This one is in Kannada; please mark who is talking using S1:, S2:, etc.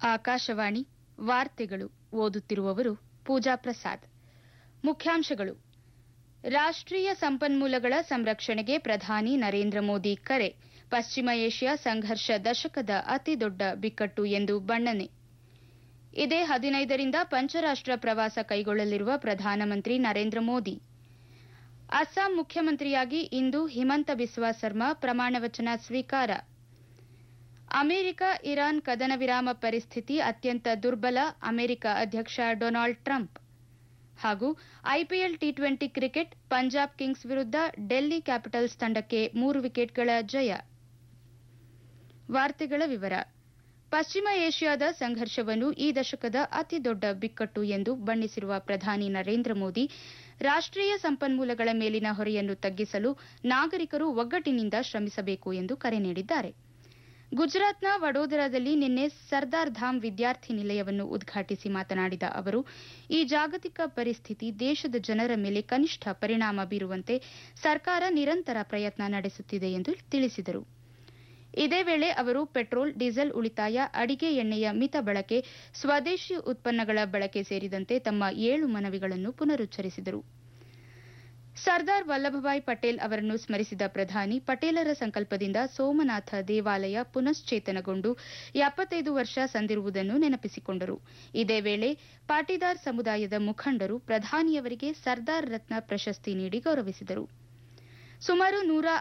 S1: ಆಕಾಶವಾಣಿ ವಾರ್ತೆಗಳು ಓದುತ್ತಿರುವವರು ಪೂಜಾ ಪ್ರಸಾದ್ ಮುಖ್ಯಾಂಶಗಳು ರಾಷ್ಟ್ರೀಯ ಸಂಪನ್ಮೂಲಗಳ ಸಂರಕ್ಷಣೆಗೆ ಪ್ರಧಾನಿ ನರೇಂದ್ರ ಮೋದಿ ಕರೆ ಪಶ್ಚಿಮ ಏಷ್ಯಾ ಸಂಘರ್ಷ ದಶಕದ ಅತಿದೊಡ್ಡ ಬಿಕ್ಕಟ್ಟು ಎಂದು ಬಣ್ಣನೆ ಇದೇ ಹದಿನೈದರಿಂದ ಪಂಚರಾಷ್ಟ್ರ ಪ್ರವಾಸ ಕೈಗೊಳ್ಳಲಿರುವ ಪ್ರಧಾನಮಂತ್ರಿ ನರೇಂದ್ರ ಮೋದಿ ಅಸ್ಸಾಂ ಮುಖ್ಯಮಂತ್ರಿಯಾಗಿ ಇಂದು ಹಿಮಂತ ಬಿಸ್ವಾ ಸರ್ಮಾ ಪ್ರಮಾಣವಚನ ಸ್ವೀಕಾರ ಅಮೆರಿಕ ಇರಾನ್ ಕದನ ವಿರಾಮ ಪರಿಸ್ಥಿತಿ ಅತ್ಯಂತ ದುರ್ಬಲ ಅಮೆರಿಕ ಅಧ್ಯಕ್ಷ ಡೊನಾಲ್ಡ್ ಟ್ರಂಪ್ ಹಾಗೂ IPL T twenty cricket Punjab Kings ವಿರುದ್ಧ ಡೆಲ್ಲಿ ಕ್ಯಾಪಿಟಲ್ಸ್ ತಂಡಕ್ಕೆ ಮೂರು ವಿಕೆಟ್ಗಳ ಜಯ ವಾರ್ತೆಗಳ ವಿವರ ಪಶ್ಚಿಮ ಏಷ್ಯಾದ ಸಂಘರ್ಷವನ್ನು ಈ ದಶಕದ ಅತಿದೊಡ್ಡ ಬಿಕ್ಕಟ್ಟು ಎಂದು ಬಣ್ಣಿಸಿರುವ ಪ್ರಧಾನಿ ನರೇಂದ್ರ ಮೋದಿ ರಾಷ್ಟ್ರೀಯ ಸಂಪನ್ಮೂಲಗಳ ಮೇಲಿನ ಹೊರೆಯನ್ನು ತಗ್ಗಿಸಲು ನಾಗರಿಕರು ಒಗ್ಗಟ್ಟಿನಿಂದ ಶ್ರಮಿಸಬೇಕು ಎಂದು ಕರೆ ನೀಡಿದ್ದಾರೆ ಗುಜರಾತ್ನ ವಡೋದರಾದಲ್ಲಿ ನಿನ್ನೆ ಸರ್ದಾರ್ ಧಾಮ್ ವಿದ್ಯಾರ್ಥಿ ನಿಲಯವನ್ನು ಉದ್ಘಾಟಿಸಿ ಮಾತನಾಡಿದ ಅವರು ಈ ಜಾಗತಿಕ ಪರಿಸ್ಥಿತಿ ದೇಶದ ಜನರ ಮೇಲೆ ಕನಿಷ್ಠ ಪರಿಣಾಮ ಬೀರುವಂತೆ ಸರ್ಕಾರ ನಿರಂತರ ಪ್ರಯತ್ನ ನಡೆಸುತ್ತಿದೆ ಎಂದು ತಿಳಿಸಿದರು ಇದೇ ವೇಳೆ ಅವರು ಪೆಟ್ರೋಲ್ ಡೀಸೆಲ್ ಉಳಿತಾಯ ಅಡಿಗೆ ಎಣ್ಣೆಯ ಮಿತ ಬಳಕೆ ಸ್ವದೇಶಿ ಉತ್ಪನ್ನಗಳ ಬಳಕೆ ಸೇರಿದಂತೆ ತಮ್ಮ ಏಳು ಮನವಿಗಳನ್ನು ಪುನರುಚ್ಚರಿಸಿದರು ಸರ್ದಾರ್ ವಲ್ಲಭಭಾಯ್ ಪಟೇಲ್ ಅವರನ್ನು ಸ್ಮರಿಸಿದ ಪ್ರಧಾನಿ ಪಟೇಲರ ಸಂಕಲ್ಪದಿಂದ ಸೋಮನಾಥ ದೇವಾಲಯ ಪುನಶ್ಚೇತನಗೊಂಡು ಎಪ್ಪತ್ತೈದು ವರ್ಷ ಸಂದಿರುವುದನ್ನು ನೆನಪಿಸಿಕೊಂಡರು ಇದೇ ವೇಳೆ ಪಾಟೀದಾರ್ ಸಮುದಾಯದ ಮುಖಂಡರು ಪ್ರಧಾನಿಯವರಿಗೆ ಸರ್ದಾರ್ ರತ್ನ ಪ್ರಶಸ್ತಿ ನೀಡಿ ಗೌರವಿಸಿದರು ಸುಮಾರು ನೂರ